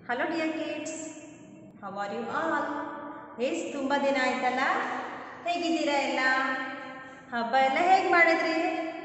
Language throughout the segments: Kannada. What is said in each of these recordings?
Hello dear kids how are you all yes ತುಂಬ ದಿನ ಆಯ್ತಲ್ಲ ಹೇಗಿದ್ದೀರಾ ಎಲ್ಲ ಹಬ್ಬ ಎಲ್ಲ ಹೇಗೆ ಮಾಡಿದ್ರಿ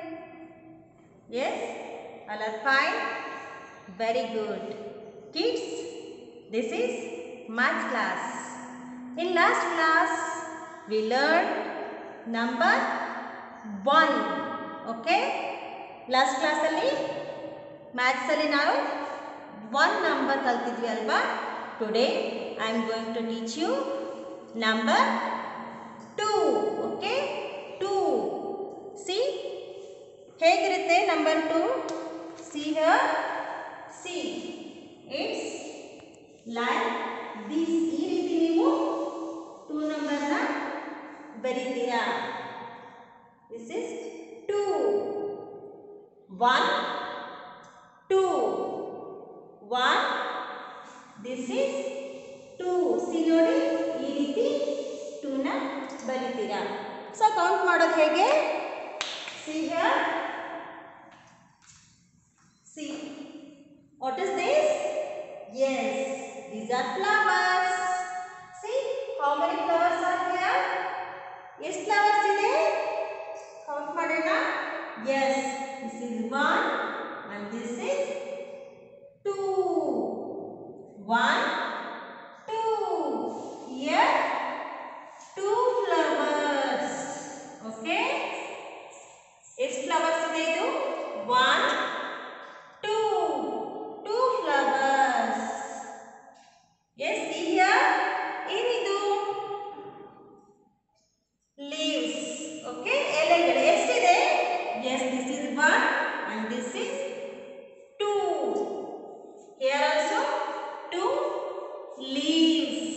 ಎಸ್ ಅಲ್ಲ fine very good kids this is maths class in last class we learn number one okay last ಕ್ಲಾಸಲ್ಲಿ ಮ್ಯಾಥ್ಸಲ್ಲಿ ನಾವು ಒನ್ ನಂಬರ್ ಕಲ್ತಿದ್ವಿ ಅಲ್ವಾ today I am going to teach you number two okay two see ಹೇಗಿರುತ್ತೆ number two see here see it's like this ಈ ರೀತಿ ನೀವು ಟೂ ನಂಬರ್ನ ಬರೀತೀರಾ this is two one two one this is two see ನೋಡಿ ಈ ರೀತಿ ಟೂನ ಬರೀತೀರಾ ಸೊ ಕೌಂಟ್ ಮಾಡೋದು ಹೇಗೆ see here see what is this yes these are flowers see how many flowers are here ಎಷ್ಟು ಫ್ಲವರ್ಸ್ ಇದೆ ಕೌಂಟ್ ಮಾಡೋಣ yes this is one and this is two one two here two flowers okay ಎಷ್ಟು ಫ್ಲವರ್ಸ್ ಇದೆ ಇದು one two two flowers yes here ಏನಿದು ಲೀವ್ಸ್ ಓಕೆ ಎಲೆಗಳು ಎಷ್ಟಿದೆ yes this is one and this is two here also two leaves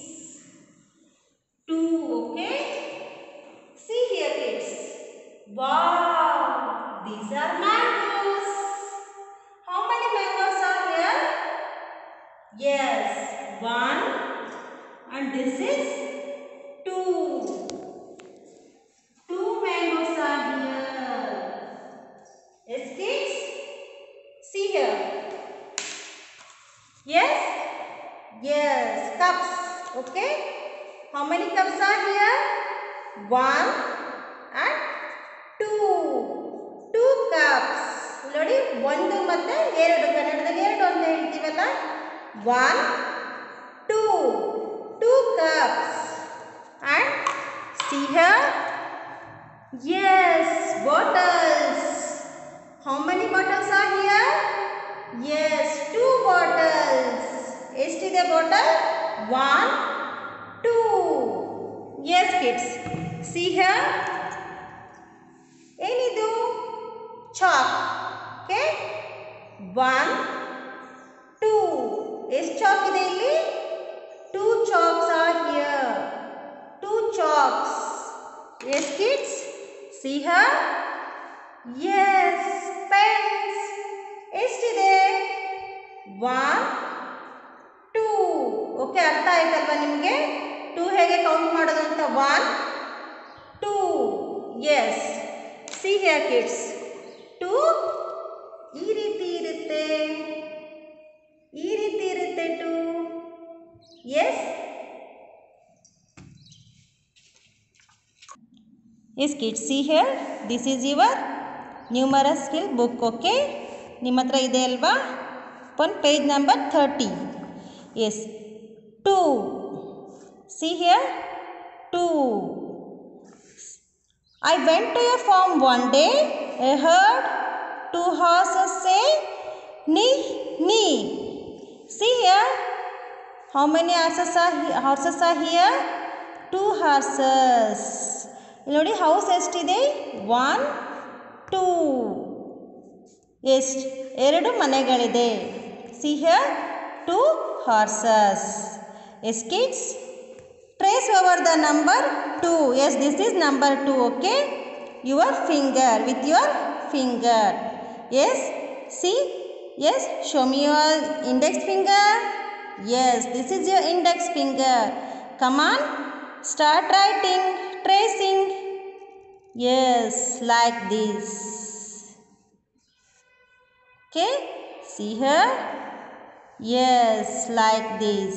two okay see here kids wow these are mangoes how many mangoes are here yes one and this is two two mangoes are here yes kids see here yes yes cups okay how many cups are here one and two two cups ನೋಡಿ ಒಂದು ಮತ್ತೆ ಎರಡು ಕನ್ನಡದಲ್ಲಿ ಎರಡು ಅಂತ ಹೇಳ್ತೀವಲ್ಲ one two two cups and see here yes bottles how many bottles are here yes two bottles ಎಷ್ಟಿದೆ bottle one two yes kids see here ಏನಿದು ಚಾಕ್ ಓಕೆ ಒನ್ ಟೂ ಎಷ್ಟು ಚಾಕ್ ಇದೆ ಇಲ್ಲಿ two chalks are here two chalks yes kids see here yes pens ಎಷ್ಟಿದೆ ಒನ್ ಟೂ ಓಕೆ ಅರ್ಥ ಆಯ್ತಲ್ವಾ ನಿಮಗೆ ಟೂ ಹೇಗೆ ಕೌಂಟ್ ಮಾಡೋದು ಅಂತ one two yes see here kids two ಈ ರೀತಿ ಇರುತ್ತೆ ಈ ರೀತಿ ಇರುತ್ತೆ two yes yes kids see here this is your numerous skill book okay ನಿಮ್ಮ ಹತ್ರ ಇದೆ ಅಲ್ವಾ one page number thirty yes two see here two I went to a farm one day. I heard two horses say, Nee, nee. See here. How many horses are, he- horses are here? Two horses. ಇಲ್ಲಿ ನೋಡಿ ಹೌಸ್ ಎಷ್ಟಿದೆ ಒನ್ ಟೂ ಎಷ್ಟು ಎರಡು ಮನೆಗಳಿದೆ see here two horses yes kids trace over the number 2 yes this is number 2 okay your finger with your finger yes see yes show me your index finger yes this is your index finger come on start writing tracing yes like this okay see here Yes, like this.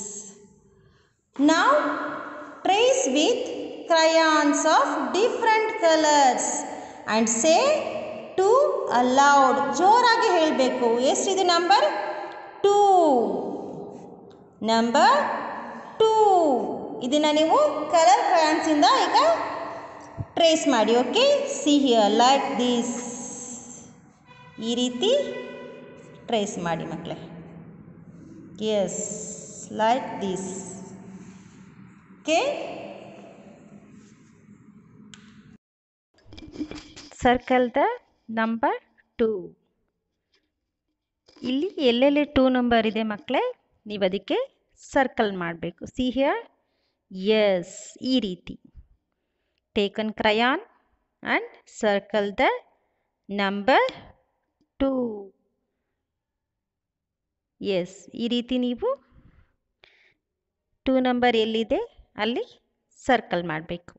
Now trace with crayons of different colors and say two aloud ಜೋರಾಗಿ ಹೇಳಬೇಕು ಎಷ್ಟಿದೆ ನಂಬರ್ ಟೂ ನಂಬರ್ ಟೂ ಇದನ್ನು ನೀವು ಕಲರ್ ಕ್ರಯಾನ್ಸಿಂದ ಈಗ ಟ್ರೇಸ್ ಮಾಡಿ okay see here like this ಈ ರೀತಿ ಟ್ರೇಸ್ ಮಾಡಿ ಮಕ್ಕಳೇ yes like this okay circle the number two ಇಲ್ಲಿ ಎಲ್ಲೆಲ್ಲಿ ಟೂ ನಂಬರ್ ಇದೆ ಮಕ್ಕಳೇ ನೀವು ಅದಕ್ಕೆ ಸರ್ಕಲ್ ಮಾಡಬೇಕು ಸಿ ಹಿಯರ್ ಎಸ್ ಈ ರೀತಿ take an crayon and circle the number two yes ಈ ರೀತಿ ನೀವು ಟೂ ನಂಬರ್ ಎಲ್ಲಿದೆ ಅಲ್ಲಿ ಸರ್ಕಲ್ ಮಾಡಬೇಕು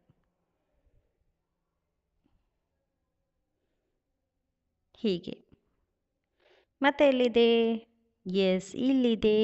ಹೀಗೆ ಮತ್ತೆ ಎಲ್ಲಿದೆ ಎಸ್ ಇಲ್ಲಿದೆ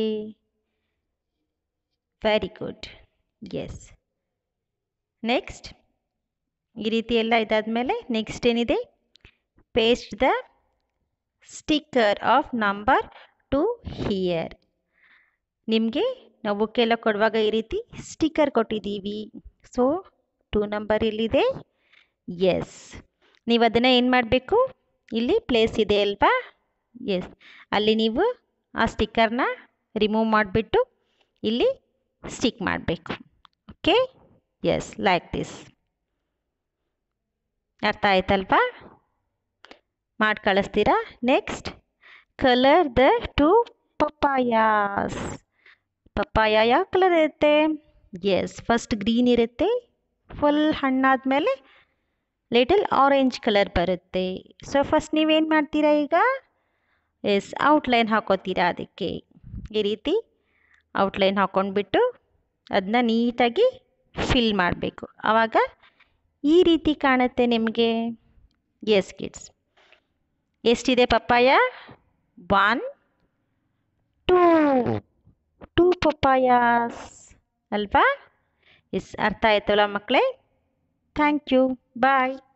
ವೆರಿ ಗುಡ್ ಎಸ್ ನೆಕ್ಸ್ಟ್ ಈ ರೀತಿ ಎಲ್ಲ ಇದಾದಮೇಲೆ ನೆಕ್ಸ್ಟ್ ಏನಿದೆ paste the sticker of number two here ನಿಮಗೆ ನಾವು ಬುಕ್ಕೆಲ್ಲ ಕೊಡುವಾಗ ಈ ರೀತಿ ಸ್ಟಿಕ್ಕರ್ ಕೊಟ್ಟಿದ್ದೀವಿ ಸೊ ಟೂ ನಂಬರ್ ಎಲ್ಲಿದೆ ಎಸ್ ನೀವು ಅದನ್ನು ಏನು ಮಾಡಬೇಕು ಇಲ್ಲಿ ಪ್ಲೇಸ್ ಇದೆ ಅಲ್ವಾ ಎಸ್ ಅಲ್ಲಿ ನೀವು ಆ ಸ್ಟಿಕ್ಕರ್ನ ರಿಮೂವ್ ಮಾಡಿಬಿಟ್ಟು ಇಲ್ಲಿ ಸ್ಟಿಕ್ ಮಾಡಬೇಕು ಓಕೆ ಎಸ್ ಲೈಕ್ ದಿಸ್ ಅರ್ಥ ಆಯ್ತಲ್ವಾ ಮಾಡಿ ಕಳಿಸ್ತೀರಾ next colour the two papayas papaya ಯಾವ ಕಲರ್ ಇರುತ್ತೆ ಎಸ್ ಫಸ್ಟ್ ಗ್ರೀನ್ ಇರುತ್ತೆ ಫುಲ್ ಹಣ್ಣಾದಮೇಲೆ ಲಿಟಲ್ ಆರೆಂಜ್ ಕಲರ್ ಬರುತ್ತೆ ಸೊ ಫಸ್ಟ್ ನೀವೇನು ಮಾಡ್ತೀರಾ ಈಗ ಎಸ್ ಔಟ್ಲೈನ್ ಹಾಕೋತೀರಾ ಅದಕ್ಕೆ ಈ ರೀತಿ ಔಟ್ಲೈನ್ ಹಾಕ್ಕೊಂಡ್ಬಿಟ್ಟು ಅದನ್ನ ನೀಟಾಗಿ ಫಿಲ್ ಮಾಡಬೇಕು ಆವಾಗ ಈ ರೀತಿ ಕಾಣುತ್ತೆ ನಿಮಗೆ ಎಸ್ ಕಿಡ್ಸ್ ಎಷ್ಟಿದೆ papaya one two two papayas ಅಲ್ವಾ ಎಸ್ ಅರ್ಥ ಆಯ್ತಲ್ಲ ಮಕ್ಕಳೇ ಥ್ಯಾಂಕ್ ಯು ಬಾಯ್